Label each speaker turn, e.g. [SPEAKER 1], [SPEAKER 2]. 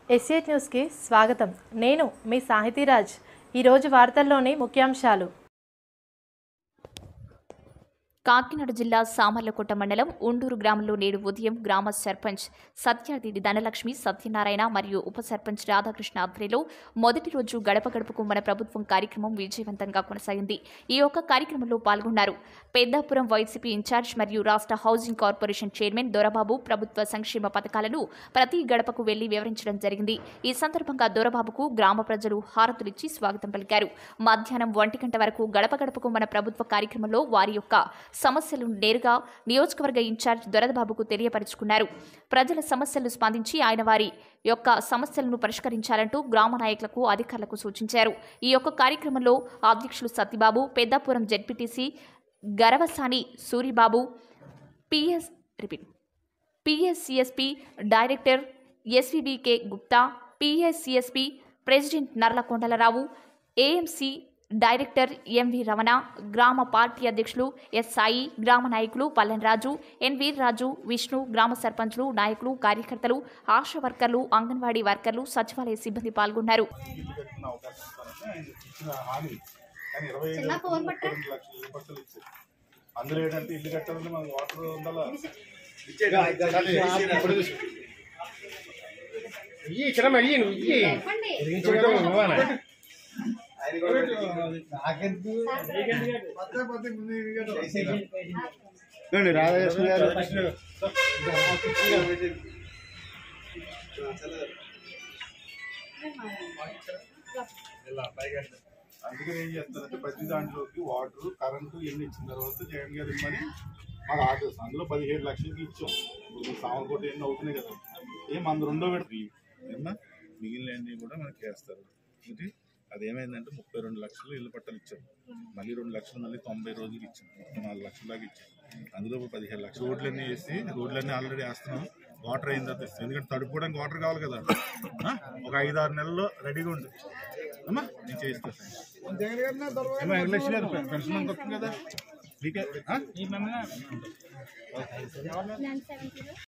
[SPEAKER 1] ఎస్ఏట్ న్యూస్కి స్వాగతం నేను మీ సాహితీరాజ్ ఈరోజు వార్తల్లోని ముఖ్యాంశాలు
[SPEAKER 2] కాకినాడ జిల్లా సామర్లకోట మండలం ఉండూరు గ్రామంలో నేడు ఉదయం గ్రామ సర్పంచ్ సత్యాదిడి ధనలక్ష్మి సత్యనారాయణ మరియు ఉప సర్పంచ్ రాధాకృష్ణ ఆధ్వర్యంలో మొదటి రోజు గడప గడపకు మన ప్రభుత్వం కార్యక్రమం విజయవంతంగా కొనసాగింది ఈ యొక్క కార్యక్రమంలో పాల్గొన్నారు పెద్దాపురం వైసీపీ ఇన్ఛార్జ్ మరియు రాష్ట్ర హౌసింగ్ కార్పొరేషన్ చైర్మన్ దొరబాబు ప్రభుత్వ సంక్షేమ పథకాలను ప్రతి గడపకు వెళ్లి వివరించడం జరిగింది ఈ సందర్భంగా దొరబాబుకు గ్రామ ప్రజలు హారతులిచ్చి స్వాగతం పలికారు మధ్యాహ్నం ఒంటి గంట వరకు గడప గడపకు మన ప్రభుత్వ కార్యక్రమంలో వారి యొక్క సమస్యలను నేరుగా నియోజకవర్గ ఇన్ఛార్జ్ దొరబాబుకు తెలియపరుచుకున్నారు ప్రజల సమస్యలను స్పందించి ఆయన వారి యొక్క సమస్యలను పరిష్కరించాలంటూ గ్రామ నాయకులకు అధికారులకు సూచించారు ఈ యొక్క కార్యక్రమంలో అధ్యక్షులు Satyababu Peddapuram ZPTC Garavasani Suribabu PS repeat PSCSP director SVBK Gupta PSCSP president Narla Kondalarao AMC director MV Ramana గ్రామ పార్టీ అధ్యక్షులు ఎస్ సాయి గ్రామ నాయకులు పల్లెన్ రాజు ఎన్ వీర్రాజు విష్ణు గ్రామ సర్పంచ్లు నాయకులు కార్యకర్తలు ఆశా వర్కర్లు అంగన్వాడీ వర్కర్లు సచివాలయ సిబ్బంది పాల్గొన్నారు
[SPEAKER 3] ఇల్లు కట్టుకునే అవకాశం ఇస్తానని ఆయన ఇచ్చిన హామీ కానీ ఇరవై ఐదు ముప్పై రెండు లక్షల ఇల్లు పట్టాలు ఇచ్చారు అందులో ఏంటంటే ఇల్లు కట్టాలంటే మనకు వాటర్ ఉండాలా
[SPEAKER 4] ఇయ్యి ఇచ్చిన మళ్ళీ నువ్వు ఇయ్యి ఇరిగించడం నువ్వేనా? చూడండి రాధాకృష్ణ గారు
[SPEAKER 3] అందుకని ఏం చేస్తారంటే ప్రతి దాంట్లోకి వాటర్ కరెంటు ఇవన్నీ ఇచ్చిన తర్వాత జగన్ గారు ఇమ్మని మాకు ఆర్డర్స్ అందులో పదిహేడు లక్షలకి ఇచ్చాం ఇప్పుడు సామర్కోట ఎన్ని అవుతున్నాయి కదా ఏం అందు రెండో పెట్టి ఏమన్నా మిగిలినవన్నీ కూడా మనకి వేస్తారు ఇది అదేమైందంటే ముప్పై రెండు లక్షలు ఇల్లు పట్టాలు ఇచ్చాం మళ్ళీ రెండు లక్షలు మళ్ళీ తొంభై రోజులు ఇచ్చాం ముప్పై నాలుగు లక్షల దాకా ఇచ్చాం అందులో ఇప్పుడు పదిహేను లక్షలు రోడ్లన్నీ వేసి రోడ్లన్నీ ఆల్రెడీ వేస్తున్నాం వాటర్ అయిన తర్వాత ఇస్తాం ఎందుకంటే తడుపుకోవడానికి వాటర్ కావాలి కదా ఆ? ఒక ఐదు ఆరు నెలల్లో రెడీగా ఉంది అమ్మా నేను చేయిస్తాను ఏమో వెంకటలక్ష్మి గారు పెన్షన్ అంత వస్తుంది కదా మీకే ఆ?